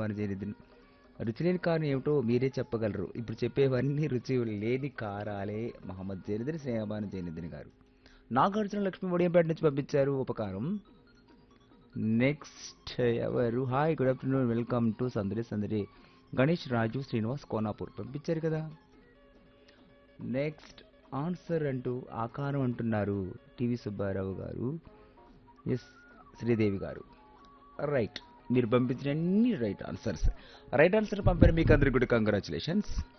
స్నేహమాన జైనుద్దీన్ రుచి లేని కారణం ఏమిటో మీరే చెప్పగలరు ఇప్పుడు చెప్పేవన్నీ రుచి లేని కారాలే మహమ్మద్ జైనుద్దీన్ స్నేహమాన జైనుద్దీన్ గారు నాగార్జున లక్ష్మి ఒడియంపేట నుంచి పంపించారు ఉపకారం నెక్స్ట్ ఎవరు hi good afternoon welcome to Sandadi Sandadi Ganesh రాజు శ్రీనివాస్ కోనాపూర్ పంపించారు కదా నెక్స్ట్ ఆన్సర్ అంటూ ఆకారం అంటున్నారు టీవీ సుబ్బారావు గారు ఎస్ శ్రీదేవి గారు రైట్ మీరు పంపించిన అన్ని రైట్ ఆన్సర్స్ రైట్ ఆన్సర్ పంపిన మీకు అందరికి కూడా కంగ్రాచులేషన్స్